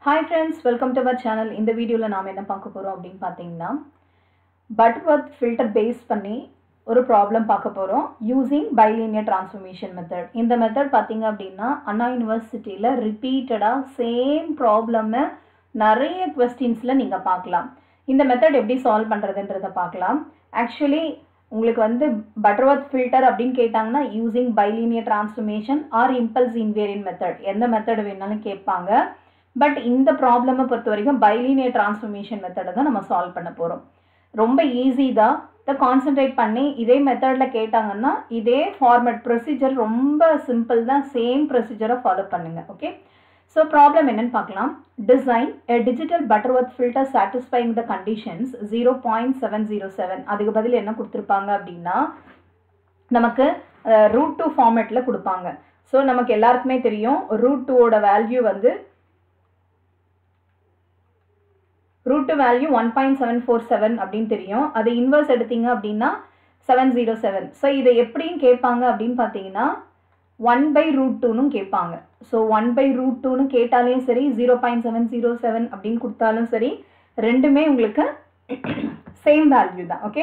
Hi friends welcome to our channel இந்த வீடியோவில் நாம் என்ன பார்க்க போகிறோம் அப்படின்னு பார்த்தீங்கன்னா பட்டர்வர்த் ஃபில்டர் பேஸ் பண்ணி ஒரு ப்ராப்ளம் பார்க்க போகிறோம் யூஸிங் பைலீனியர் டிரான்ஸ்ஃபர்மேஷன் மெத்தட் இந்த மெத்தட் பார்த்தீங்க அப்படின்னா அண்ணா யூனிவர்சிட்டியில் ரிப்பீட்டடாக சேம் ப்ராப்ளம்மை நிறைய கொஸ்டின்ஸில் நீங்கள் பார்க்கலாம் இந்த மெத்தட் எப்படி சால்வ் பண்ணுறதுன்றதை பார்க்கலாம் ஆக்சுவலி உங்களுக்கு வந்து பட்டர்வர்த் ஃபில்டர் அப்படின்னு கேட்டாங்கன்னா using bilinear transformation or impulse invariant method எந்த மெத்தட் வேணாலும் கேட்பாங்க பட் இந்த ப்ராப்ளமை பொறுத்த வரைக்கும் பைலீனியர் டிரான்ஸ்ஃபர்மேஷன் மெத்தடை தான் நம்ம சால்வ் பண்ண போகிறோம் ரொம்ப ஈஸி தான் இதை கான்சென்ட்ரேட் பண்ணி இதே மெத்தடில் கேட்டாங்கன்னா இதே ஃபார்மேட் ப்ரொசீஜர் ரொம்ப சிம்பிள் தான் சேம் ப்ரொசீஜரை ஃபாலோ பண்ணுங்க ஓகே ஸோ ப்ராப்ளம் என்னன்னு பார்க்கலாம் design a digital Butterworth filter satisfying the conditions zero point seven zero seven அதுக்கு பதில் என்ன கொடுத்துருப்பாங்க அப்படின்னா நமக்கு ரூட் டூ ஃபார்மேட்டில் கொடுப்பாங்க ஸோ நமக்கு எல்லாருக்குமே தெரியும் ரூட் டூவோட வேல்யூ வந்து root value one point seven four seven அப்படின்னு தெரியும் அது இன்வர்ஸ் எடுத்தீங்க அப்படின்னா செவன் ஜீரோ செவன் ஸோ இதை எப்படின்னு கேட்பாங்க அப்படின்னு பார்த்தீங்கன்னா ஒன் பை ரூட் டூன்னு கேட்பாங்க ஸோ ஒன் பை ரூட் டூன்னு கேட்டாலும் சரி zero point seven zero seven அப்படின்னு கொடுத்தாலும் சரி ரெண்டுமே உங்களுக்கு சேம் வேல்யூ தான் ஓகே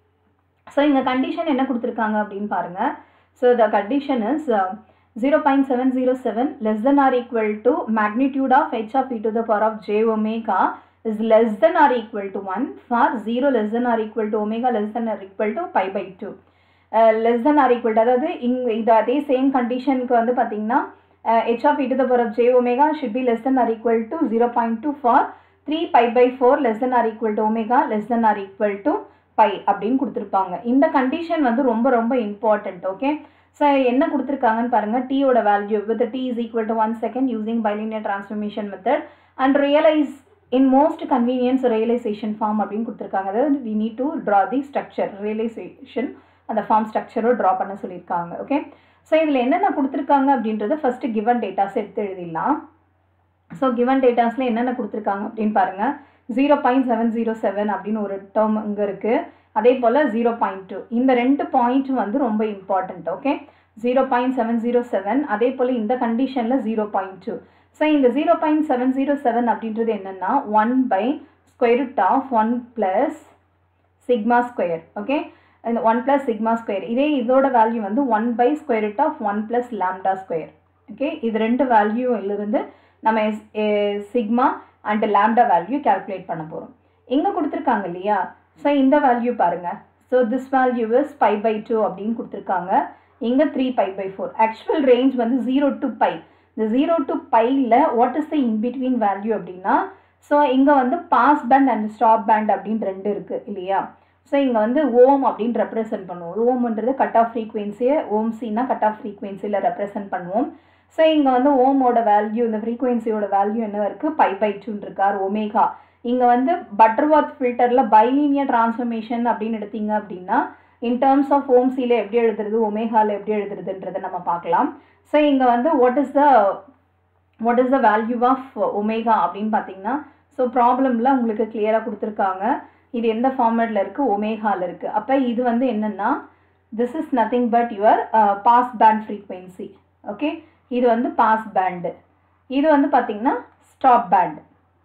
ஸோ இங்கே கண்டிஷன் என்ன கொடுத்துருக்காங்க அப்படின்னு பாருங்கள் so the condition is zero point seven zero seven less than or equal to magnitude of H of e to the power of j omega is less than or equal to 1 for 0 less than or equal to omega less than or equal to pi by 2 uh, less than or equal to அதாவது இங் இது அதே same கண்டிஷனுக்கு வந்து பார்த்தீங்கன்னா H of e to the power of j omega should be less than or equal to zero point two for three pi by four less than or equal to omega less than or equal to pi அப்படின்னு கொடுத்துருப்பாங்க இந்த condition வந்து ரொம்ப ரொம்ப important okay so என்ன கொடுத்துருக்காங்கன்னு பாருங்கள் டீயோட value with T is equal to one second using bilinear transformation method and realize in most convenience realization form அப்படின்னு கொடுத்துருக்காங்க அதாவது we need to draw the structure realization அந்த ஃபார்ம் ஸ்ட்ரக்சரோ ட்ரா பண்ண சொல்லியிருக்காங்க ஓகே ஸோ இதில் என்னென்ன கொடுத்துருக்காங்க அப்படின்றத ஃபஸ்ட்டு கிவன் டேட்டாஸ் எடுத்து எழுதிடலாம் ஸோ கிவன் டேட்டாஸில் என்னென்ன கொடுத்துருக்காங்க அப்படின்னு பாருங்கள் zero point seven zero seven அப்படின்னு ஒரு டேர்ம் இங்கே இருக்குது அதே போல் ஜீரோ பாயிண்ட் டூ இந்த ரெண்டு பாயிண்ட் வந்து ரொம்ப important okay zero point seven zero seven அதே போல் இந்த கண்டிஷனில் ஜீரோ பாயிண்ட் டூ ஸோ இந்த zero point seven zero seven அப்படின்றது என்னென்னா one by square root of one plus sigma square okay இந்த ஒன் ப்ளஸ் சிக்மா ஸ்கொயர் இதே இதோட வேல்யூ வந்து one by square root of one plus lambda square okay இது ரெண்டு வேல்யூவிலிருந்து நம்ம சிக்மா அண்ட் லேம்டா வேல்யூ கேல்குலேட் பண்ண போகிறோம் இங்கே கொடுத்துருக்காங்க இல்லையா ஸோ இந்த வேல்யூ பாருங்கள் so this value is pi by two அப்படின்னு கொடுத்துருக்காங்க இங்கே three pi by four actual range வந்து ஜீரோ டு பை இந்த ஜீரோ டு பையில் what is the in between value அப்படின்னா ஸோ இங்கே வந்து pass band and stop band அப்படின்னு ரெண்டு இருக்குது இல்லையா ஸோ இங்கே வந்து ஓம் அப்படின்னு ரெப்ரசென்ட் பண்ணுவோம் ஓம்ன்றது கட் ஆஃப் ஃப்ரீக்வன்சியை ஓம் சின்னா கட் ஆஃப் ஃப்ரீக்வன்சியில் ரெப்ரசென்ட் பண்ணுவோம் ஸோ இங்கே வந்து ஓமோட வேல்யூ இந்த ஃப்ரீக்வன்சியோட வேல்யூ என்ன இருக்குது பை பை டூன்னு இருக்கார் ஒமேகா இங்கே வந்து பட்டர்வாத் ஃபில்டரில் பைலீனியர் டிரான்ஸ்ஃபர்மேஷன் அப்படின்னு எடுத்தீங்க அப்படின்னா இன் டேர்ம்ஸ் ஆஃப் ஓம்சியில் எப்படி எழுதுறது ஒமேகாவில் எப்படி எழுதுறதுன்றதை நம்ம பார்க்கலாம் ஸோ இங்கே வந்து what is the what is the value of omega அப்படின்னு பார்த்தீங்கன்னா ஸோ ப்ராப்ளமில் உங்களுக்கு கிளியராக கொடுத்துருக்காங்க இது எந்த ஃபார்மேட்டில் இருக்குது ஒமேகாவில் இருக்குது அப்போ இது வந்து என்னென்னா this is nothing but your pass band frequency okay இது வந்து பாஸ் பேண்டு இது வந்து பார்த்தீங்கன்னா ஸ்டாப் பேண்ட்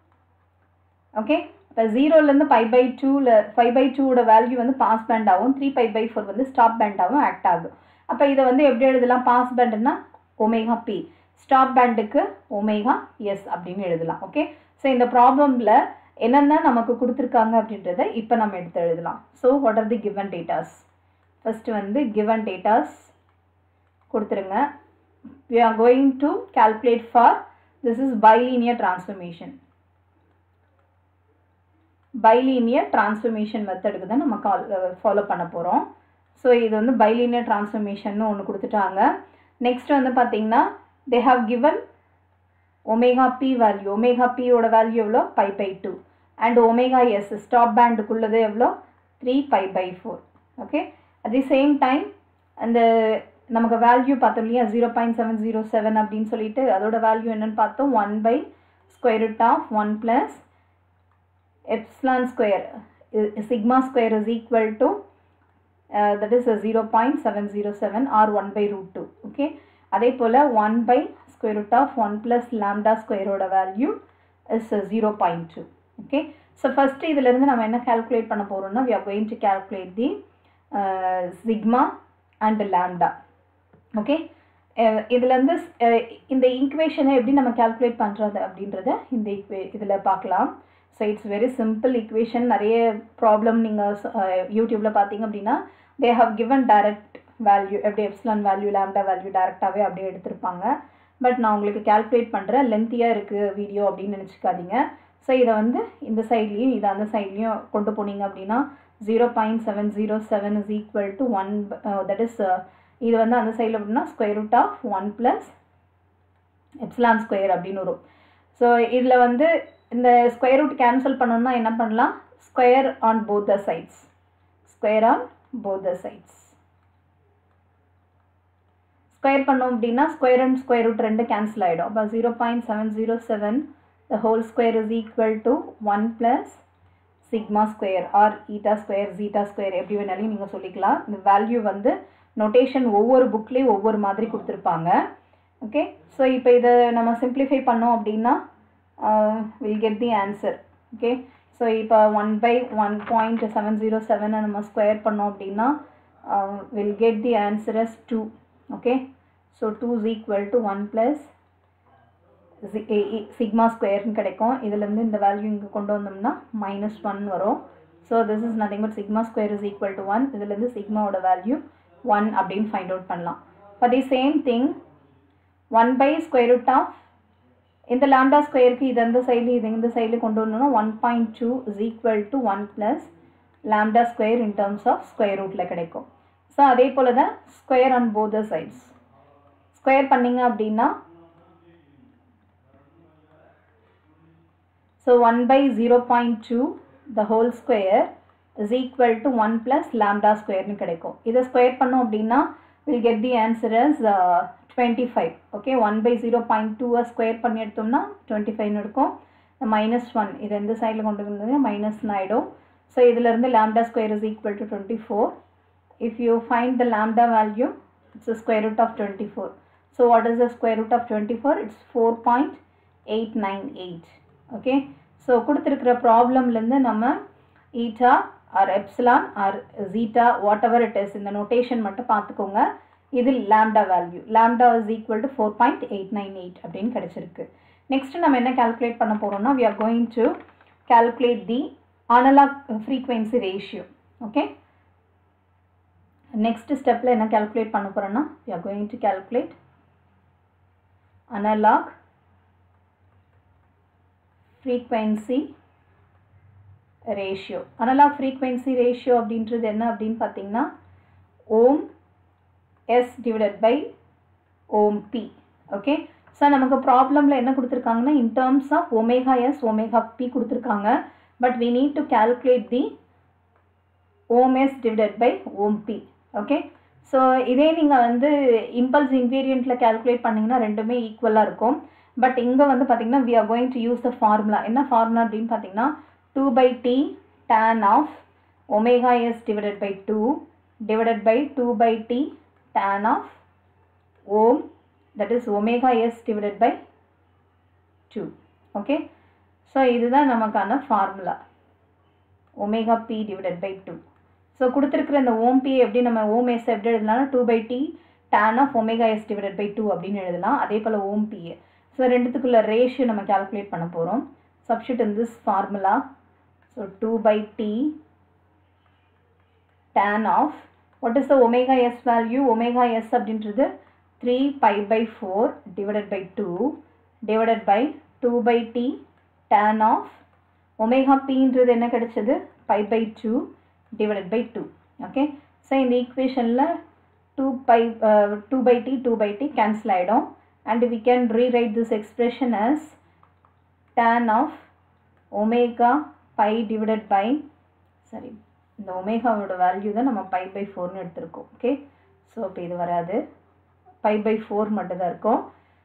ஓகே இப்போ ஜீரோலேருந்து ஃபைவ் பை டூவில் ஃபைவ் பை டூவோட வேல்யூ வந்து பாஸ் பேண்ட் ஆகும் த்ரீ ஃபைவ் பை ஃபோர் வந்து ஸ்டாப் பேண்டாகவும் ஆக்ட் ஆகும் அப்போ இதை வந்து எப்படி எழுதலாம் பாஸ் பேண்டுன்னா ஒமேகா பி ஸ்டாப் பேண்டுக்கு ஒமேகா எஸ் அப்படின்னு எழுதலாம் ஓகே ஸோ இந்த ப்ராப்ளமில் என்னென்ன நமக்கு கொடுத்துருக்காங்க அப்படின்றத இப்போ நம்ம எடுத்து எழுதலாம் so what are the given datas first வந்து கிவன் டேட்டாஸ் கொடுத்துருங்க we are going to calculate for this is bilinear transformation bilinear transformation மெத்தடுக்கு தான் நம்ம கால் ஃபாலோ பண்ண போகிறோம் ஸோ இது வந்து பைலீனியர் டிரான்ஸ்ஃபர்மேஷன் ஒன்று கொடுத்துட்டாங்க நெக்ஸ்ட் வந்து பார்த்தீங்கன்னா they have given omega B value omega பியோட வேல்யூ எவ்வளோ pi by two and omega S stop பேண்டுக்குள்ளது எவ்வளோ three pi by four okay at the same time அந்த நமக்கு வேல்யூ பார்த்தோம் இல்லையா zero point seven zero seven அப்படின்னு சொல்லிட்டு அதோட வேல்யூ என்னன்னு பார்த்தோம் one by square root of one plus epsilon square sigma square is equal to that is zero point seven zero seven R one by root two okay அதே போல் one by square root of one plus lambda ஸ்கொயரோட value is zero point two okay so first இதிலேருந்து நம்ம என்ன calculate பண்ண போகிறோம்னா we are going to calculate the sigma and lambda okay இதுலேருந்து இந்த ஈக்குவேஷனை எப்படி நம்ம கால்குலேட் பண்ணுறது அப்படின்றத இந்த ஈக்குவே இதில் பார்க்கலாம் so it's very simple equation நிறைய ப்ராப்ளம் நீங்கள் யூடியூப்பில் பார்த்தீங்க அப்படின்னா they have given direct value எப்படி எப்ஸ்லான் வேல்யூ லேம்டா வேல்யூ டேரெக்டாகவே அப்படியே எடுத்திருப்பாங்க பட் நான் உங்களுக்கு கால்குலேட் பண்ணுறேன் லென்த்தியாக இருக்குது வீடியோ அப்படின்னு நினச்சிக்காதீங்க ஸோ இதை வந்து இந்த சைட்லேயும் இதை அந்த சைட்லேயும் கொண்டு போனீங்க அப்படின்னா zero point seven zero seven is equal to one that is இது வந்து அந்த சைடில் அப்படின்னா square root of one plus epsilon square அப்படின்னு வரும் ஸோ இதில் வந்து இந்த ஸ்கொயர் ரூட் கேன்சல் பண்ணணும்னா என்ன பண்ணலாம் square on both the sides square on both the sides square பண்ணோம் அப்படின்னா ஸ்கொயர் அண்ட் ஸ்கொயர் ரூட் ரெண்டு கேன்சல் ஆகிடும் அப்போ zero point seven zero seven the whole square is equal to one plus sigma square or eta square zeta square எப்படி வேணாலும் நீங்கள் சொல்லிக்கலாம் இந்த வேல்யூ வந்து நொட்டேஷன் ஒவ்வொரு புக்லேயும் ஒவ்வொரு மாதிரி கொடுத்துருப்பாங்க ஓகே ஸோ இப்போ இதை நம்ம சிம்ப்ளிஃபை பண்ணோம் அப்படின்னா will get the answer okay so இப்போ one by one point seven zero செவனை நம்ம ஸ்கொயர் பண்ணோம் அப்படின்னா will get the answer as two okay so two is equal to one plus sigma ஸ்கொயர்னு கிடைக்கும் இதுலேருந்து இந்த வேல்யூ இங்கே கொண்டு வந்தோம்னா மைனஸ் ஒன் வரும் so this is nothing but sigma square is equal to one இதுலேருந்து சிக்மாவோட வேல்யூ ஒன் அப்படின்னு ஃபைண்ட் அவுட் பண்ணலாம் for the same thing one by square root of இந்த லாம்டா ஸ்கொயருக்கு இது அந்த சைடு இது இந்த சைடில் கொண்டு வரணும்னா one point two is equal to one plus lambda square in terms of square ரூட்டில் கிடைக்கும் ஸோ அதே போல் தான் square on both the sides square பண்ணிங்க அப்படின்னா so one by zero point two the whole square is equal to one plus lambda ஸ்கொயர்னு கிடைக்கும் இதை ஸ்கொயர் பண்ணோம் அப்படின்னா will get the answer as twenty five okay one by zero point டூவை square பண்ணி எடுத்தோம்னா டுவெண்ட்டி ஃபைவ்னு இருக்கும் மைனஸ் ஒன் இது எந்த சைடில் கொண்டு வந்தது மைனஸ்னு ஆகிடும் ஸோ இதிலேருந்து lambda square is equal to twenty four if you find the lambda value it's square root of twenty four so what is the square root of twenty four it's four point eight nine eight okay so கொடுத்துருக்கிற ப்ராப்ளம்லேருந்து நம்ம eta or epsilon or zeta whatever it is இந்த notation மட்டும் பார்த்துக்கோங்க இது lambda value lambda is equal to four point eight nine eight அப்படின்னு கிடச்சிருக்கு next நம்ம என்ன கால்குலேட் பண்ண போகிறோம்னா we are going to calculate the analog frequency ratio okay next ஸ்டெப்பில் என்ன கால்குலேட் பண்ண போகிறோன்னா we are going to calculate analog frequency ratio analog frequency ratio அப்படின்றது என்ன அப்படின்னு பார்த்தீங்கன்னா ohm s divided by ohm p okay so நமக்கு ப்ராப்ளமில் என்ன கொடுத்துருக்காங்கன்னா in terms of omega s omega p கொடுத்துருக்காங்க but we need to calculate the ohm s divided by ohm p okay so இதே நீங்கள் வந்து இம்பல்ஸ் இன்வேரியண்ட்டில் கால்குலேட் பண்ணிங்கன்னா ரெண்டுமே ஈக்குவலாக இருக்கும் பட் இங்கே வந்து பார்த்தீங்கன்னா we are going to use the formula என்ன ஃபார்முலா அப்படின்னு பார்த்தீங்கன்னா two by T tan of omega s divided by two divided by two by T tan of ohm that is omega s divided by 2 okay so இதுதான் நமக்கான formula omega p divided by two so கொடுத்துருக்குற இந்த ஓம் p எப்படி நம்ம ஓம் s எப்படி எழுதலாம் two by T tan of omega s divided by two அப்படின்னு எழுதலாம் அதே போல் ஓம் பி ஸோ ரெண்டுத்துக்குள்ள ரேஷியோ நம்ம கால்குலேட் பண்ண போகிறோம் substitute in this formula so two by T tan of what is the omega s value omega s அப்படின்றது 3 pi by 4 divided by 2 divided by 2 by t tan of omega p ன்றது என்ன கிடைச்சது pi by 2 divided by 2 okay so இந்த equationல 2 pi uh, 2 by t 2 by t cancel ஆயிடும் and we can rewrite this expression as tan of omega pi divided by sorry இந்த ஒமேகாவோட value தான் நம்ம by by ஃபோர்னு எடுத்திருக்கோம் ஓகே ஸோ இப்போ இது வராது பை பை ஃபோர் மட்டும் தான் இருக்கும்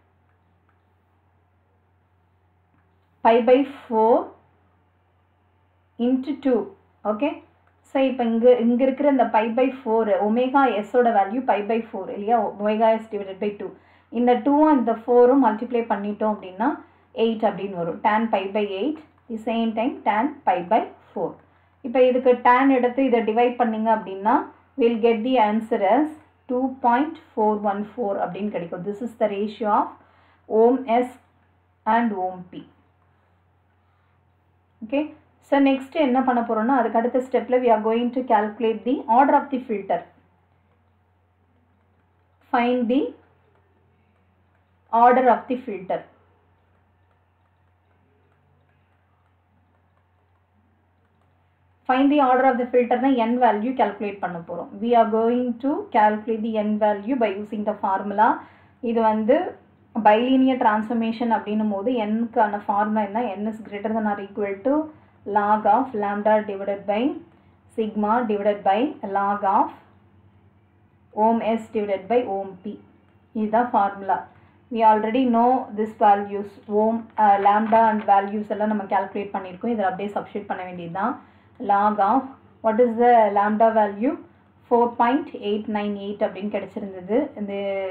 pi by four into two okay so இப்போ இங்கே இங்கே இருக்கிற இந்த பை பை ஃபோர் ஒமேகா எஸ்ஸோட வேல்யூ பை பை ஃபோர் இல்லையா omega s divided by two இந்த டூவும் இந்த ஃபோரும் மல்டிப்ளை பண்ணிட்டோம் அப்படின்னா எயிட் அப்படின்னு வரும் tan pi by eight the same time tan pi by four இப்போ இதுக்கு டேன் எடுத்து இதை டிவைட் பண்ணிங்க அப்படின்னா will get the answer as two point four one four அப்படின்னு கிடைக்கும் this is the ratio of ohm s and ohm p okay so next என்ன பண்ண போகிறோம்னா அதுக்கு அடுத்த ஸ்டெப்பில் we are going to calculate the order of the filter find the order of the filter. Find the order of the filter na n value calculate பண்ண போறோம். We are going to calculate the n value by using the formula. இது வந்து bilinear transformation அப்படின்னும் போது n-க்கான formula என்ன n is greater than or equal to log of lambda divided by sigma divided by log of ohm s divided by ohm p இதுதான் formula we already know this values ohm uh, lambda and values எல்லாம் நம்ம calculate பண்ணியிருக்கோம் இதில் அப்படியே substitute பண்ண வேண்டியதுதான் log of what is the lambda value 4.898 அப்படின்னு கிடைச்சிருந்தது இந்த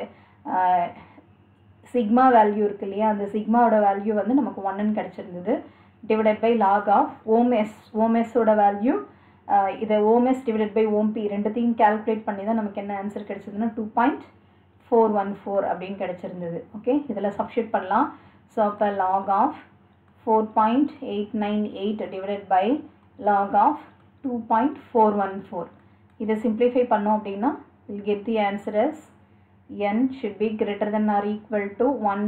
சிக்மா வேல்யூ இருக்கு இல்லையா அந்த சிக்மாவோட வேல்யூ வந்து நமக்கு ஒன்னு கிடைச்சிருந்தது divided by log of ohm s ஓம்எஸோட வேல்யூ இதை ஓம்எஸ் டிவைடட் பை ஓம்பி ரெண்டுத்தையும் கால்குலேட் பண்ணி தான் நமக்கு என்ன ஆன்சர் கிடைச்சதுன்னா two point four one four அப்படின்னு கிடைச்சிருந்தது ஓகே இதில் சப்ஸ்டியூட் பண்ணலாம் ஸோ அப்போ log of four point eight nine eight divided by log of two point four one four இதை சிம்ப்ளிஃபை பண்ணோம் அப்படின்னா will get the answer as n should be greater than or equal to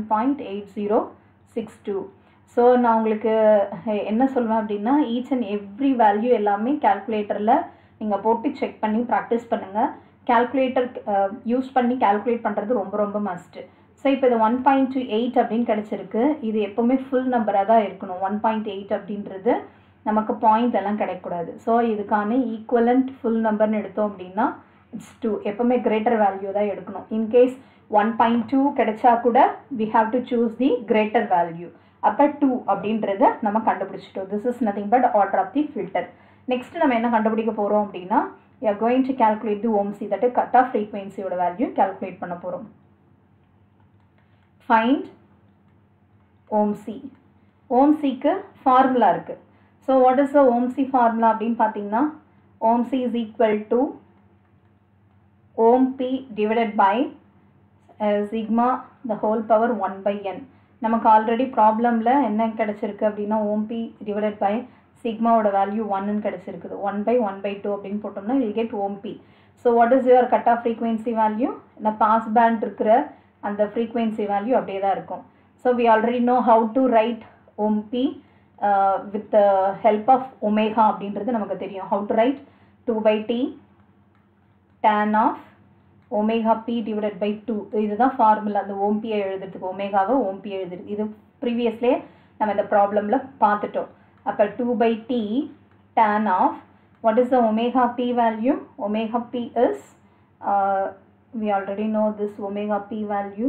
1.8062 so நான் உங்களுக்கு என்ன சொல்வேன் அப்படின்னா each and every value எல்லாமே கேல்குலேட்டரில் நீங்கள் போட்டு செக் பண்ணி ப்ராக்டிஸ் பண்ணுங்கள் கேல்குலேட்டர் யூஸ் பண்ணி கேல்குலேட் பண்ணுறது ரொம்ப ரொம்ப மஸ்ட்டு ஸோ இப்போ இது ஒன் பாயிண்ட் டூ எயிட் அப்படின்னு கிடச்சிருக்கு இது எப்போவுமே ஃபுல் நம்பராக தான் இருக்கணும் ஒன் பாயிண்ட் எயிட் அப்படின்றது நமக்கு பாயிண்ட் எல்லாம் கிடைக்கக்கூடாது ஸோ இதுக்கான ஈக்குவலண்ட் ஃபுல் நம்பர்னு எடுத்தோம் அப்படின்னா இட்ஸ் டூ எப்போவுமே கிரேட்டர் வேல்யூ தான் எடுக்கணும் இன்கேஸ் ஒன் பாயிண்ட் டூ கிடைச்சா கூட we have to choose the greater value அப்போ டூ அப்படின்றத நம்ம கண்டுபிடிச்சிட்டோம் this is nothing but order of the filter next நம்ம என்ன கண்டுபிடிக்க போகிறோம் அப்படின்னா we are going to calculate the ohm c that cut off ஃப்ரீக்வன்சியோட வேல்யூ கேல்குலேட் பண்ண போகிறோம் ஃபைண்ட் ஓம்சி ஓம்சிக்கு ஃபார்முலா இருக்குது so what is the ohm c formula அப்படின்னு பார்த்தீங்கன்னா ohm c is equal to ohm p divided by sigma the whole power one by N நமக்கு already ப்ராப்ளமில் என்ன கிடச்சிருக்கு அப்படின்னா ஓம் பி டிவைடட் பை சிக்மாவோட வேல்யூ ஒன்னு கிடச்சிருக்குது one by one by two அப்படின்னு போட்டோம்னா will get ohm p so what is your cut off frequency value இந்த பாஸ் பேண்ட் இருக்கிற அந்த ஃப்ரீக்வன்சி வேல்யூ அப்படியே தான் இருக்கும் so we already no how to write ohm p with the help of omega அப்படின்றது நமக்கு தெரியும் how to write two by T tan of omega p divided by two இதுதான் formula அந்த ஓம்பியை எழுதுறதுக்கு ஒமேகாவை ஓம்பி எழுதுறது இது ப்ரீவியஸ்லேயே நம்ம இந்த ப்ராப்ளமில் பார்த்துட்டோம் அப்போ two by T tan of what is the omega B value omega p is we already know this omega p value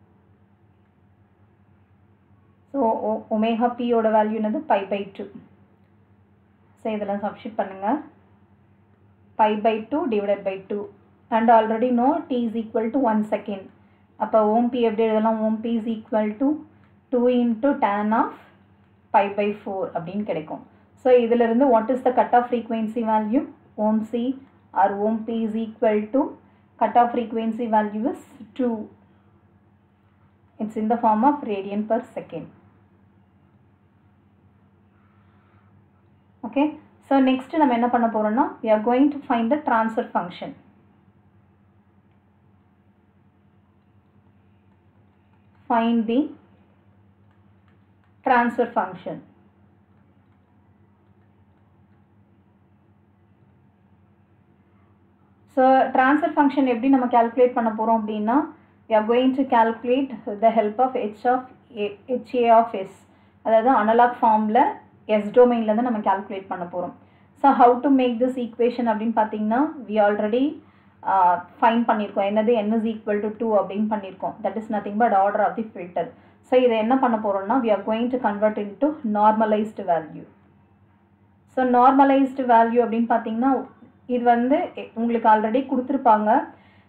so omega பியோட வேல்யூ என்னது பை பை டூ ஸோ இதெல்லாம் சப்ஷிட் பண்ணுங்கள் pi by 2 divided by 2 and already know t is equal to 1 second அப்போ ஓம் p எப்படி எழுதலாம் ohm p is equal to two into tan of pi by four அப்படின்னு கிடைக்கும் so இதிலிருந்து what is the cut off frequency value ohm c or ohm p is equal to cut off frequency value is two it's in the form of radian per second okay so next நம்ம என்ன பண்ண போகிறோம்னா we are going to find the transfer function find the transfer function so transfer function எப்படி நம்ம calculate பண்ண போகிறோம் அப்படின்னா we are going to calculate the help of h of a, ha of s அதாவது அனலாக் ஃபார்மில் s டொமைனில் தான் நம்ம கால்குலேட் பண்ண போகிறோம் so how to make this equation அப்படின்னு பார்த்தீங்கன்னா வி ஆல்ரெடி ஃபைன் பண்ணியிருக்கோம் என்னது n is equal to two அப்படின்னு பண்ணியிருக்கோம் that is nothing but order of the filter so இதை என்ன பண்ண போகிறோம்னா we are going to convert into normalised value so normalised value அப்படின்னு பார்த்தீங்கன்னா இது வந்து உங்களுக்கு ஆல்ரெடி கொடுத்துருப்பாங்க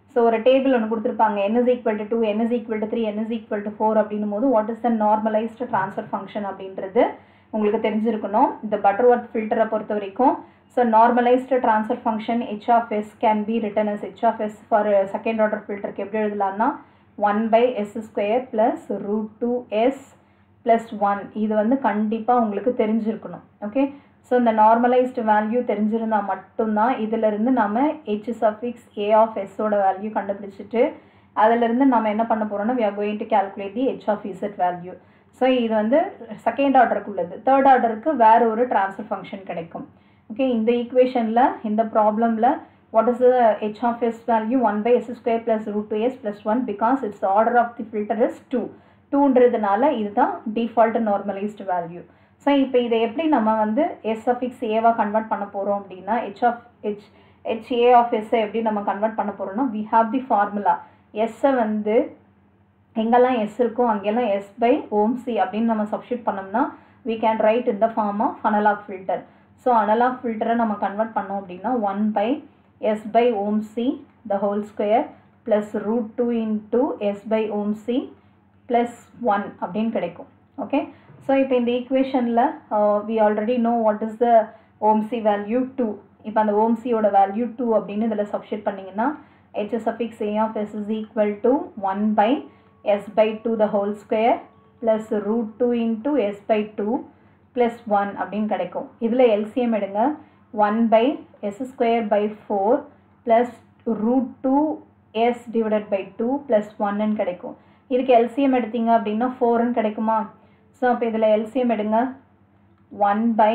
ஸோ ஒரு டேபிள் ஒன்று கொடுத்துருப்பாங்க n is equal to two n is equal to three n is equal to four அப்படின்னும் போது what is the normalised transfer function அப்படின்றது உங்களுக்கு தெரிஞ்சிருக்கணும் இந்த பட்டர்வர்த் ஃபில்டரை பொறுத்த வரைக்கும் so normalised transfer function H of s can be written as H of s for second order ஃபில்டருக்கு எப்படி எழுதலாம்னா one by s square plus root two s plus one இது வந்து கண்டிப்பாக உங்களுக்கு தெரிஞ்சிருக்கணும் ஓகே ஸோ இந்த நார்மலைஸ்டு வேல்யூ தெரிஞ்சிருந்தால் மட்டும்தான் இதிலிருந்து நம்ம ஹெச் சஃபிக்ஸ் ஏ ஆஃப் எஸ்ஸோட வேல்யூ கண்டுபிடிச்சிட்டு அதிலிருந்து நம்ம என்ன பண்ண போகிறோம்னா we are going to calculate the h of z value so இது வந்து செகண்ட் ஆர்டருக்கு உள்ளது தேர்ட் ஆர்டருக்கு வேற ஒரு ட்ரான்ஸ்ஃபர் ஃபங்க்ஷன் கிடைக்கும் ஓகே இந்த ஈக்குவேஷனில் இந்த ப்ராப்ளமில் what is the H of s value one by s square plus root two s plus one because it's order of the filter is two டூன்றதுனால இதுதான் டிஃபால்ட் நார்மலைஸ்டு வேல்யூ ஸோ இப்போ இதை எப்படி நம்ம வந்து எஸ் அஃபிக்ஸ் ஏவாக கன்வெர்ட் பண்ண போகிறோம் அப்படின்னா H of H H A of எஸ்ஸை எப்படி நம்ம கன்வெர்ட் பண்ண போகிறோம்னா வி ஹாவ் தி ஃபார்முலா எஸ்ஸை வந்து எங்கெல்லாம் எஸ் இருக்கோ அங்கெல்லாம் எஸ் பை ஓம் சி அப்படின்னு நம்ம சப்ஸ்டியூட் பண்ணோம்னா வி கேன் ரைட் இந்த form of analog filter so analog ஃபில்டரை நம்ம கன்வெர்ட் பண்ணோம் அப்படின்னா one by s by ohm c the whole square plus root two into s by ohm c plus one அப்படின்னு கிடைக்கும் ஓகே ஸோ இப்போ இந்த ஈக்குவேஷனில் we already know what is the ohm c value two இப்போ அந்த ஓம்சியோட value two அப்படின்னு இதில் substitute பண்ணிங்கன்னா h suffix a of s is equal to 1 by s by 2 the whole square plus root 2 into s by 2 plus 1 அப்படின்னு கிடைக்கும் இதில் LCM எடுங்க 1 by s square by 4 plus root 2 s divided by 2 plus 1 ன்னு கிடைக்கும் இதுக்கு LCM எடுத்தீங்க அப்படின்னா 4 ன்னு கிடைக்குமா ஸோ அப்போ இதில் LCM எடுங்க 1 by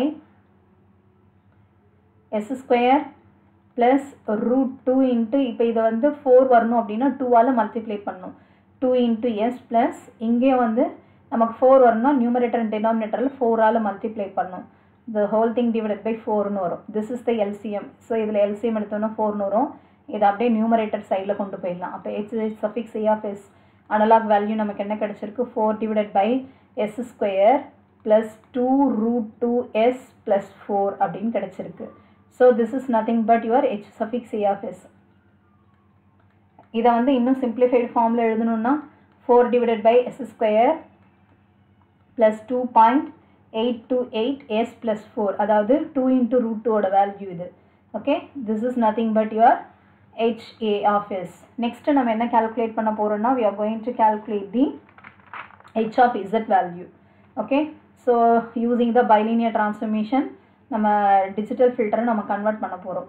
s square plus root two into இப்போ இதை வந்து ஃபோர் வரணும் அப்படின்னா டூவால் மல்டிப்ளை பண்ணணும் டூ இன்ட்டு எஸ் ப்ளஸ் இங்கே வந்து நமக்கு ஃபோர் வரணும்னா நியூமரேட்டர் அண்ட் டினாமினேட்டரில் ஃபோரால் மல்டிப்ளை பண்ணணும் the whole thing divided by ஃபோர்னு வரும் this is the LCM so இதில் எல்சிஎம் எடுத்தோன்னா ஃபோர்னு வரும் இதை அப்படியே நியூமரேட்டர் சைடில் கொண்டு போயிடலாம் அப்போ H suffix A of s analog value நமக்கு என்ன கிடச்சிருக்கு four divided by s square plus two root two s plus four அப்படின்னு கிடச்சிருக்கு so this is nothing but your H suffix A of s இதை வந்து இன்னும் சிம்பிளிஃபைடு ஃபார்மில் எழுதணும்னா four divided by s square plus two point eight two eight s plus four அதாவது two into root டூவோட value இது okay this is nothing but your H A of s next நம்ம என்ன கால்குலேட் பண்ண போகிறோம்னா we are going to calculate the H of z value okay so using the bilinear transformation நம்ம digital ஃபில்டரை நம்ம convert பண்ண போகிறோம்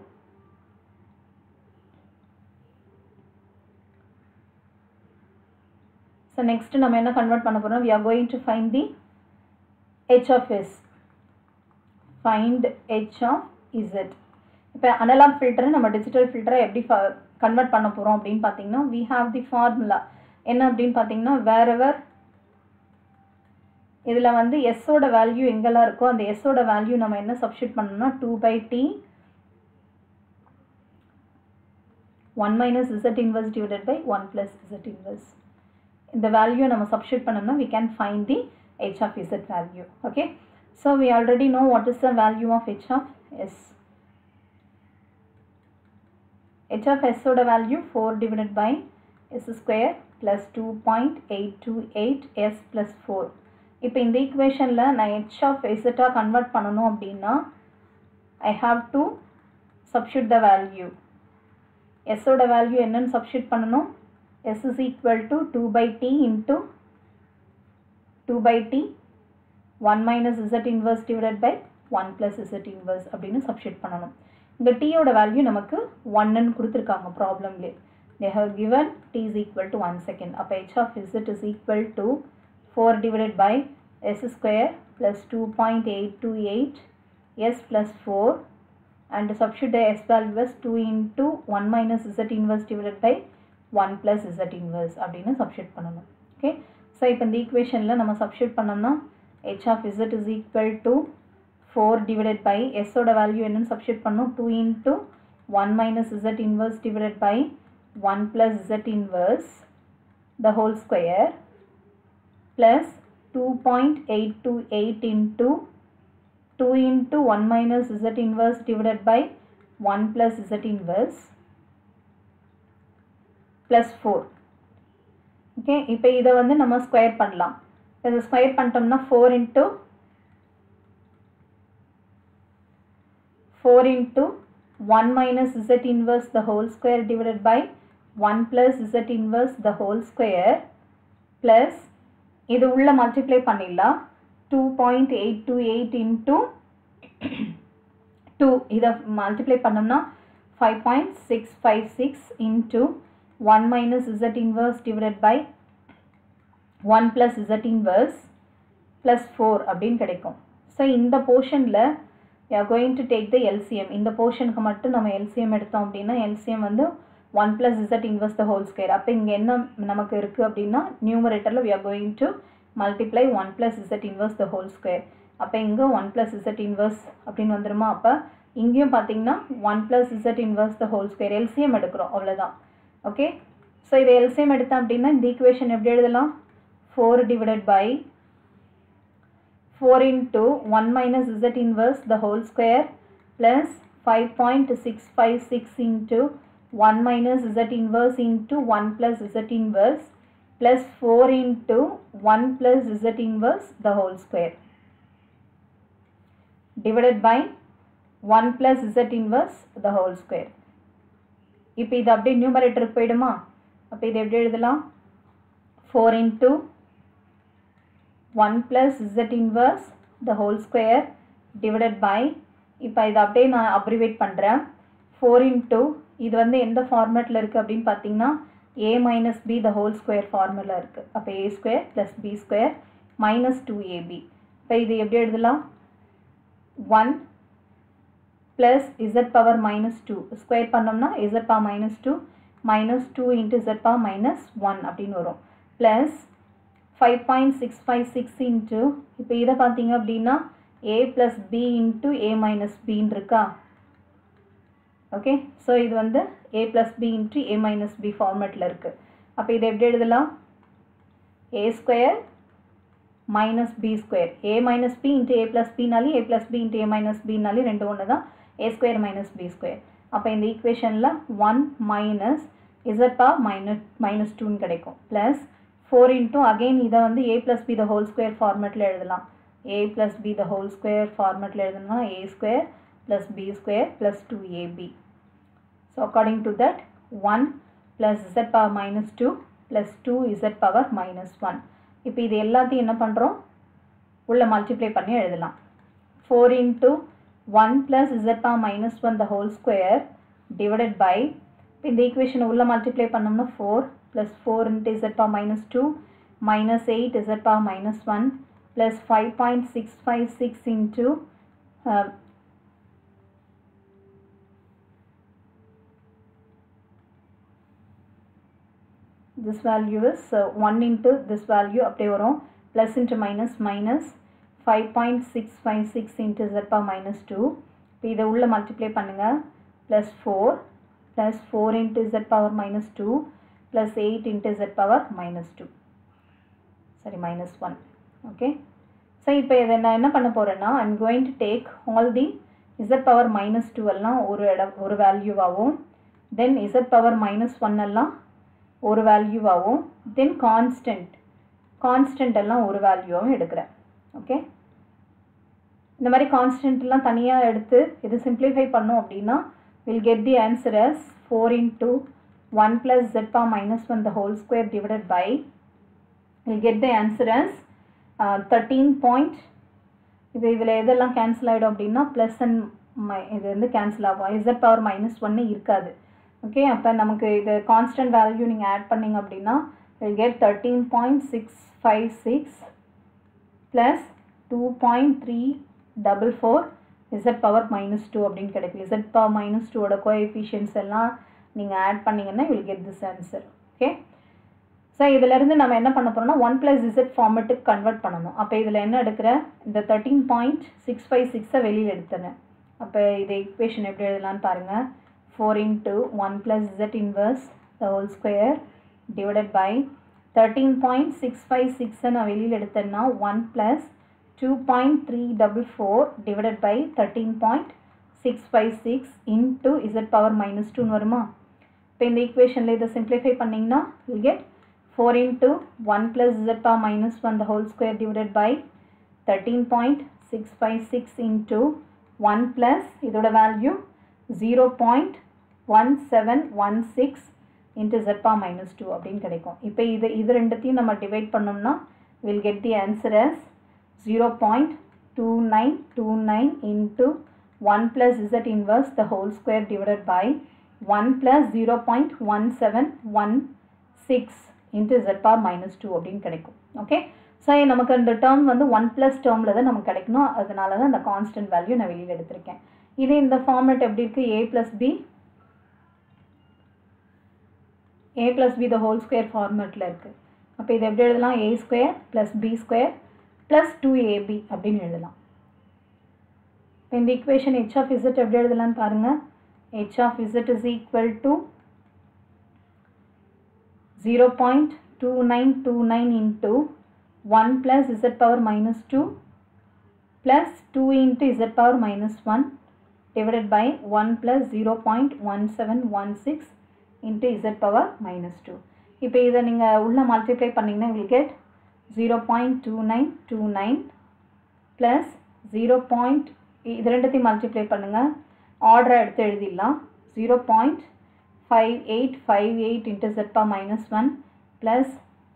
ஸோ நெக்ஸ்ட் நம்ம என்ன கன்வெர்ட் பண்ண போகிறோம் we are going to find the H of s find H of z இப்போ அனலாக் ஃபில்டரை நம்ம டிஜிட்டல் ஃபில்டரை எப்படி கன்வெர்ட் பண்ண போகிறோம் அப்படின்னு பார்த்தீங்கன்னா வி ஹாவ் தி ஃபார்முலா என்ன அப்படின்னு பார்த்தீங்கன்னா வேர் எவர் இதில் வந்து எஸ்ஸோட வேல்யூ எங்கெல்லாம் இருக்கோ அந்த எஸ்ஸோட வேல்யூ நம்ம என்ன சப்ஸ்டியூட் பண்ணணும்னா two by T one minus z inverse divided by one plus z inverse இந்த வேல்யூ நம்ம சப்ஸ்டியூட் பண்ணோம்னா we can find the h of z value okay so we already know what is the value of h of s h of s ஓட value four divided by s square plus two point eight two eight s plus four இப்போ இந்த ஈக்குவேஷனில் நான் h of z convert பண்ணணும் அப்படின்னா I have to substitute the value எஸ்ஸோட value என்னன்னு substitute பண்ணணும் s is equal to 2 by t into 2 by t 1 minus z inverse divided by 1 plus z inverse அப்படின்னு சப்ஸ்டியூட் பண்ணணும் இந்த t ஓட value நமக்கு 1 ன்னு கொடுத்துருக்காங்க ப்ராப்ளம்லே they have given t is equal to 1 second அப்போ h of z is equal to 4 divided by s square plus 2.828 s plus 4 and substitute the s value as 2 into 1 minus z inverse divided by 1 plus z inverse அப்படின்னு substitute பண்ணணும் okay so இப்போ இந்த ஈக்குவேஷனில் நம்ம substitute பண்ணோம்னா h of z is equal to 4 divided by s ஓட value என்னன்னு substitute பண்ணணும் 2 into 1 minus z inverse divided by 1 plus z inverse the whole square plus 2.828 into 2 into 1 minus z inverse divided by 1 plus z inverse plus four okay இப்போ இதை வந்து நம்ம square பண்ணலாம் இதை square பண்ணிட்டோம்னா four into four into one minus Z inverse the whole square divided by one plus Z inverse the whole square plus இது உள்ள multiply பண்ணிடலாம் two point eight two eight into two இதை multiply பண்ணோம்னா five point six five six into one minus Z inverse divided by one plus Z inverse plus four அப்படின்னு கிடைக்கும் so இந்த போர்ஷனில் are going to take the LCM இந்த போர்ஷனுக்கு மட்டும் நம்ம எல்சிஎம் எடுத்தோம் அப்படின்னா எல்சிஎம் வந்து one plus Z inverse the whole square அப்போ இங்கே என்ன நமக்கு இருக்குது அப்படின்னா நியூமரேட்டரில் we are going to multiply one plus Z inverse the whole square அப்போ இங்கே ஒன் ப்ளஸ் இசட் இன்வர்ஸ் அப்படின்னு வந்துருமா அப்போ இங்கேயும் பார்த்தீங்கன்னா one plus Z inverse the whole square LCM எடுக்கிறோம் அவ்வளோதான் ஓகே ஸோ இதை எல்சிஎம் எடுத்தோம் அப்படின்னா இந்த ஈக்குவேஷன் எப்படி எழுதலாம் four divided by four into one minus Z inverse the whole square plus five point six five six into one minus Z inverse into one plus Z inverse plus four into one plus Z inverse the whole square divided by 1 plus z inverse the whole square இப்போ இது அப்படியே நியூமரேட்டருக்கு போயிடுமா அப்போ இது எப்படி எழுதலாம் four into one plus Z inverse the whole square divided by இப்போ இதை அப்படியே நான் அப்ரிவேட் பண்ணுறேன் ஃபோர் இன்ட்டு இது வந்து எந்த ஃபார்மேட்டில் இருக்குது அப்படின்னு பார்த்தீங்கன்னா A minus B the whole square formula இருக்குது அப்போ A square plus B square minus two AB இப்போ இது எப்படி எழுதலாம் 1 plus z power minus 2 square பண்ணோம்னா z power minus 2 minus 2 into z power minus 1 அப்படின்னு வரும் plus 5.656 into இப்போ இதை பார்த்தீங்க அப்படின்னா a plus b into a minus b இருக்கா ஓகே ஸோ இது வந்து a plus b into a minus b ஃபார்மேட்டில் இருக்குது அப்போ இதை எப்படி எழுதலாம் a square minus B square A minus B into A plus பினாலே A plus B into A minus பினாலே ரெண்டு ஒன்று தான் A square minus B square அப்போ இந்த ஈக்குவேஷனில் one minus Z power minus minus டூன்னு கிடைக்கும் ப்ளஸ் ஃபோர் இன்ட்டு அகெயின் இதை வந்து A plus B the whole square ஃபார்மேட்டில் எழுதலாம் A plus B the whole square ஃபார்மேட்டில் எழுதணும்னா A square plus B square plus two AB so according to that one plus Z power minus two plus two Z power minus one இப்போ இது எல்லாத்தையும் என்ன பண்ணுறோம் உள்ள மல்டிப்ளை பண்ணி எழுதலாம் four into one plus Z power minus one the whole square divided by இப்போ இந்த ஈக்குவேஷனை உள்ள மல்டிப்ளை பண்ணோம்னா four plus four into Z power minus two minus eight Z power minus one plus five point six five six into this value is uh, 1 into this value அப்படியே வரும் plus into minus minus 5.656 into z power minus 2 இப்போ இதை உள்ள multiply பண்ணுங்க plus 4 plus 4 into z power minus 2 plus 8 into z power minus 2 sorry minus 1 okay so இப்போ இதை நான் என்ன பண்ண போகிறேன்னா I'm going to take all the Z power minus two எல்லாம் ஒரு இடம் ஒரு வேல்யூவாகவும் then Z power minus one எல்லாம் ஒரு வேல்யூவாகவும் தென் கான்ஸ்டன்ட் கான்ஸ்டன்ட் எல்லாம் ஒரு வேல்யூவாகவும் எடுக்கிறேன் ஓகே இந்த மாதிரி கான்ஸ்டன்ட்லாம் தனியாக எடுத்து இது சிம்ப்ளிஃபை பண்ணோம் அப்படின்னா will get the answer as four into one plus Z power minus one the whole square divided by will get the answer as thirteen point இது இதில் எதெல்லாம் கேன்சல் ஆகிடும் அப்படின்னா ப்ளஸ் அண்ட் மை இது வந்து கேன்சல் ஆகும் இசட் பவர் மைனஸ் ஒன்று இருக்காது ஓகே அப்போ நமக்கு இது கான்ஸ்டன்ட் வேல்யூ நீங்கள் ஆட் பண்ணிங்க அப்படின்னா will get thirteen point six five six plus two point three double four Z power minus two அப்படின்னு கிடைக்கும் இசட் பவர் மைனஸ் டூவோட கோஎஃபிஷியன்ஸ் எல்லாம் நீங்கள் ஆட் பண்ணிங்கன்னா will get this answer okay so இதிலேருந்து நம்ம என்ன பண்ண போகிறோம்னா ஒன் ப்ளஸ் இசட் ஃபார்மெட்டுக்கு கன்வெர்ட் பண்ணணும் அப்போ இதில் என்ன எடுக்கிறேன் இந்த தேர்ட்டீன் பாயிண்ட் சிக்ஸ் ஃபைவ் சிக்ஸை வெளியில் எடுத்துறேன் அப்போ இதை இக்குவேஷன் எப்படி எழுதலான்னு பாருங்கள் 4 into 1 plus z inverse the whole square divided by 13.656 நான் வெளியில் எடுத்தேன்னா 1 plus 2.344 divided by 13.656 into z power minus 2 வருமா இப்போ இந்த ஈக்குவேஷனில் இதை சிம்ப்ளிஃபை பண்ணிங்கன்னா will get four into one plus Z power minus one the whole square divided by thirteen point six five six into one plus இதோட value zero point one seven one six into Z power minus two அப்படின்னு கிடைக்கும் இப்போ இது இது ரெண்டுத்தையும் நம்ம divide பண்ணோம்னா will get the answer as zero point two nine two nine into one plus Z inverse the whole square divided by one plus zero point one seven one six into Z power minus two அப்படின்னு கிடைக்கும் okay so நமக்கு அந்த term வந்து one plus டேர்மில் தான் நமக்கு கிடைக்கணும் அதனால தான் அந்த கான்ஸ்டன்ட் வேல்யூ நான் வெளியில் எடுத்திருக்கேன் இது இந்த ஃபார்மேட் எப்படி இருக்குது A plus B A plus B the whole square ஃபார்மேட்டில் இருக்குது அப்போ இது எப்படி எழுதலாம் A square plus B square plus two AB அப்படின்னு எழுதலாம் இப்போ இந்த ஈக்குவேஷன் ஹெச் ஆஃப் இசட் எப்படி எழுதலாம்னு பாருங்கள் H of Z is equal to zero point two nine two nine into one plus Z power minus two plus two into Z power minus one divided by 1 plus 0.1716 into z power minus 2. இப்போ இதை நீங்கள் உள்ள multiply பண்ணிங்கன்னா will get 0.2929 plus 0. இது ரெண்டுத்தையும் multiply பண்ணுங்கள் ஆர்டரை எடுத்து எழுதிடலாம் zero point five eight five eight into Z power minus one plus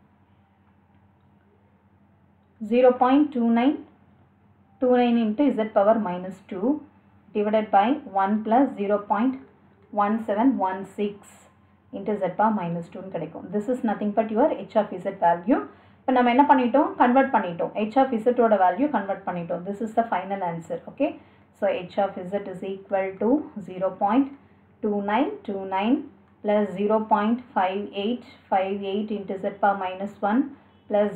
zero point two nine two nine into Z power minus two divided by 1 plus 0.1716 into z power minus 2 கிடைக்கும் this is nothing but your h of z value இப்போ நம்ம என்ன பண்ணிட்டோம் convert பண்ணிட்டோம் h of z ஓட value convert பண்ணிட்டோம் this is the final answer okay so h of z is equal to 0.2929 plus 0.5858 into z power minus 1 plus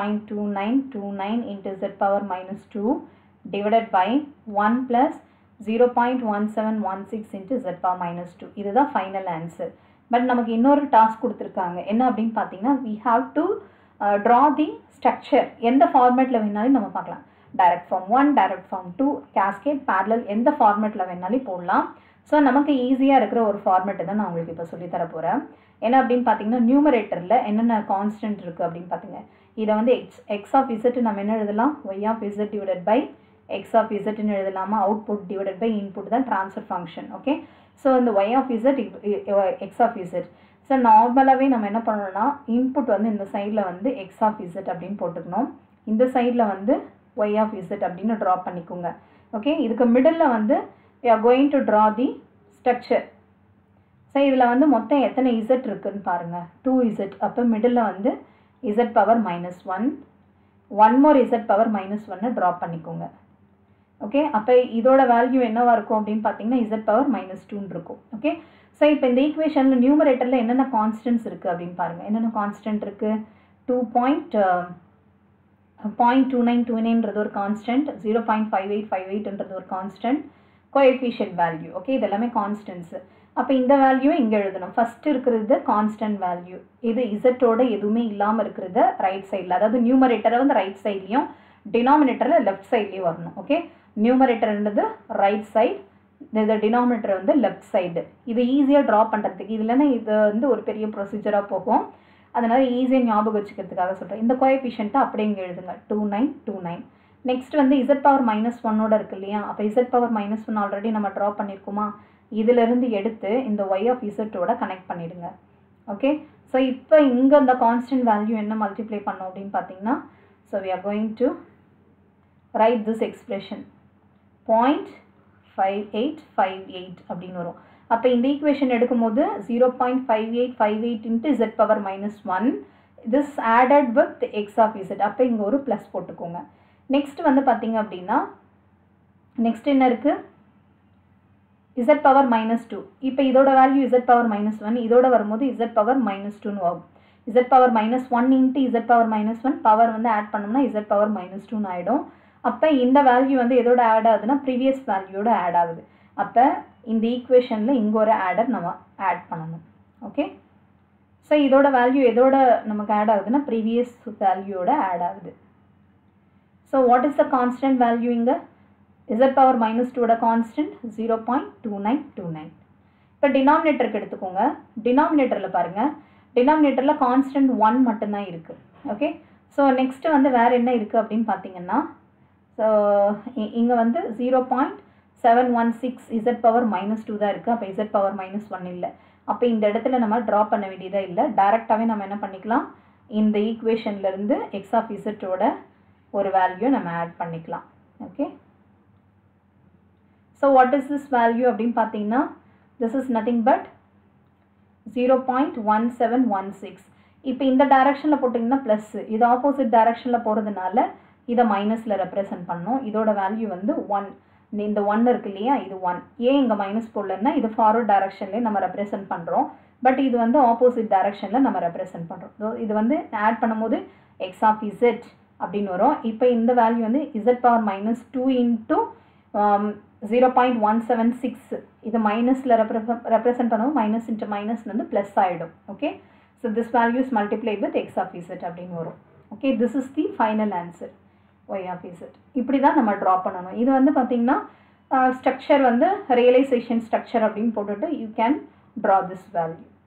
0.2929 into z power minus 2 divided by 1 plus 0.1716 into z power minus 2 இதுதான் final answer but நமக்கு இன்னொரு task கொடுத்துருக்காங்க என்ன அப்படின்னு பார்த்தீங்கன்னா we have to uh, draw the structure எந்த ஃபார்மேட்டில் வேணாலும் நம்ம பார்க்கலாம் direct form one direct form two cascade parallel எந்த ஃபார்மேட்டில் வேணாலும் போடலாம் ஸோ நமக்கு ஈஸியாக இருக்கிற ஒரு ஃபார்மேட்டு தான் நான் உங்களுக்கு இப்போ சொல்லித்தர போகிறேன் என்ன அப்படின்னு பார்த்தீங்கன்னா நியூமரேட்டரில் என்னென்ன கான்ஸ்டன்ட் இருக்குது அப்படின்னு பார்த்தீங்க இதை வந்து எக்ஸ் எக்ஸ் ஆஃப் இசட் நம்ம என்ன எழுதலாம் Y of Z divided by X of இசட்னு எழுதலாமா அவுட்புட் டிவைடட் பை இன்புட் தான் ட்ரான்ஸ்ஃபர் ஃபங்க்ஷன் ஓகே ஸோ இந்த Y of Z X of Z so நார்மலாகவே நம்ம என்ன பண்ணணும்னா இன்புட் வந்து இந்த சைடில் வந்து எக்ஸ் ஆஃப் இசட் அப்படின்னு போட்டுக்கணும் இந்த சைடில் வந்து ஒய் ஆஃப் இசட் அப்படின்னு ட்ரா பண்ணிக்கோங்க ஓகே இதுக்கு மிடில் வந்து we are going to draw the structure so இதில் வந்து மொத்தம் எத்தனை இசட் இருக்குன்னு பாருங்கள் டூ இசட் அப்போ மிடில் வந்து Z power minus one one more Z power minus ஒன்னை ட்ரா பண்ணிக்கோங்க ஓகே அப்போ இதோட வேல்யூ என்னவா இருக்கும் அப்படின்னு பார்த்தீங்கன்னா இசட் பவர் மைனஸ் டூன்னு இருக்கும் ஓகே ஸோ இப்போ இந்த ஈக்குவேஷனில் நியூமரேட்டரில் என்னென்ன கான்ஸ்டன்ட்ஸ் இருக்குது அப்படின்னு பாருங்கள் என்னென்ன கான்ஸ்டன்ட் இருக்குது two point point two nine two நைன்றது ஒரு constant zero point five eight five எயிட்ன்றது ஒரு கான்ஸ்டன்ட் கோஎஃபிஷியன்ட் வேல்யூ ஓகே இது எல்லாமே கான்ஸ்டன்ட்ஸு அப்போ இந்த வேல்யூ இங்கே எழுதணும் ஃபஸ்ட் இருக்கிறது கான்ஸ்டன்ட் வேல்யூ இது இசட்டோட எதுவுமே இல்லாமல் இருக்கிறது ரைட் சைடில் அதாவது நியூமரேட்டரை வந்து ரைட் சைட்லேயும் டினாமினேட்டரில் லெஃப்ட் சைட்லேயும் வரணும் ஓகே நியூமரேட்டர்ன்றது ரைட் சைட் இந்த டினாமினேட்டர் வந்து லெஃப்ட் சைடு இது ஈஸியாக ட்ரா பண்ணுறதுக்கு இதுலன்னா இது வந்து ஒரு பெரிய ப்ரொசீஜராக போகும் அதனால் ஈஸியாக ஞாபகம் வச்சுக்கிறதுக்காக சொல்கிறேன் இந்த கோஎஃபிஷியண்ட்டை அப்படியே இங்கே எழுதுங்க two nine two nine next வந்து இசட் பவர் மைனஸ் ஒன்னோட இருக்கு இல்லையா அப்போ Z power minus one already நம்ம ட்ரா பண்ணியிருக்கோமா இதிலிருந்து எடுத்து இந்த ஒய் ஆஃப் இசட்டோட கனெக்ட் பண்ணிடுங்க ஓகே ஸோ இப்போ இங்கே அந்த கான்ஸ்டன்ட் வேல்யூ என்ன மல்டிப்ளை பண்ணோம் அப்படின்னு பார்த்தீங்கன்னா so we are going to write this expression point five eight five eight அப்படின்னு வரும் அப்போ இந்த ஈக்குவேஷன் எடுக்கும்போது zero point five eight five eight into Z power minus one this added with X of Z அப்போ இங்கே ஒரு plus போட்டுக்கோங்க next வந்து பார்த்தீங்க அப்படின்னா நெக்ஸ்ட் என்ன இருக்குது இசட் பவர் மைனஸ் டூ இப்போ இதோட value Z power minus one இதோட வரும்போது இசட் பவர் மைனஸ் டூன்னு ஆகும் Z power minus one into Z power minus one power வந்து ஆட் பண்ணோம்னா இசட் பவர் மைனஸ் டூன்னு ஆகிடும் அப்போ இந்த வேல்யூ வந்து எதோட ஆட் ஆகுதுன்னா ப்ரீவியஸ் வேல்யூயோட ஆட் ஆகுது அப்போ இந்த ஈக்குவேஷனில் இங்கே ஒரு ஆடர் நம்ம ஆட் பண்ணணும் ஓகே ஸோ இதோட வேல்யூ எதோட நமக்கு ஆட் ஆகுதுன்னா ப்ரீவியஸ் வேல்யூயோட ஆட் ஆகுது so what is the constant value இங்கே இசட் பவர் மைனஸ் டூட constant zero point two nine two nine இப்போ டினாமினேட்டருக்கு எடுத்துக்கோங்க டினாமினேட்டரில் பாருங்கள் டினாமினேட்டரில் கான்ஸ்டன்ட் ஒன் மட்டும்தான் இருக்குது ஓகே ஸோ நெக்ஸ்ட்டு வந்து வேறு என்ன இருக்குது அப்படின்னு பார்த்தீங்கன்னா ஸோ இங்கே வந்து zero point seven one six Z power minus two தான் இருக்குது அப்போ இசட் பவர் மைனஸ் ஒன் இல்லை அப்போ இந்த இடத்துல நம்ம ட்ரா பண்ண வேண்டியதாக இல்லை டேரெக்டாகவே நம்ம என்ன பண்ணிக்கலாம் இந்த ஈக்குவேஷன்லேருந்து எக்ஸ் ஆஃப் இசட்டோட ஒரு வேல்யூ நம்ம ஆட் பண்ணிக்கலாம் okay so what is this value அப்படின்னு பார்த்தீங்கன்னா this is nothing but zero point one seven one six இப்போ இந்த டைரக்ஷனில் போட்டிங்கன்னா ப்ளஸ் இது ஆப்போசிட் டைரக்ஷனில் போகிறதுனால இதை மைனஸில் ரெப்ரசன்ட் பண்ணோம் இதோட வேல்யூ வந்து ஒன் இந்த ஒன் இருக்கு இல்லையா இது ஒன் ஏன் இங்கே மைனஸ் போடலன்னா இது ஃபார்வர்ட் டைரக்ஷன்லேயே நம்ம ரெப்ரசன்ட் பண்ணுறோம் பட் இது வந்து ஆப்போசிட் டைரக்ஷனில் நம்ம ரெப்ரசன்ட் பண்ணுறோம் ஸோ இது வந்து ஆட் பண்ணும்போது எக்ஸ் ஆஃப் இசட் அப்படின்னு வரும் இப்போ இந்த வேல்யூ வந்து Z power minus two into zero point one seven six இது மைனஸில் ரெப்ரசன்ட் பண்ணுவோம் மைனஸ் இன்ட்டு மைனஸ் வந்து ப்ளஸ் ஆகிடும் okay so this values multiply with X of Z அப்படின்னு வரும் okay this is the final answer Y of Z இப்படி தான் நம்ம ட்ரா பண்ணணும் இது வந்து பார்த்திங்கன்னா ஸ்ட்ரக்சர் வந்து ரியலைசேஷன் ஸ்ட்ரக்சர் அப்படின்னு போட்டுட்டு you can draw this value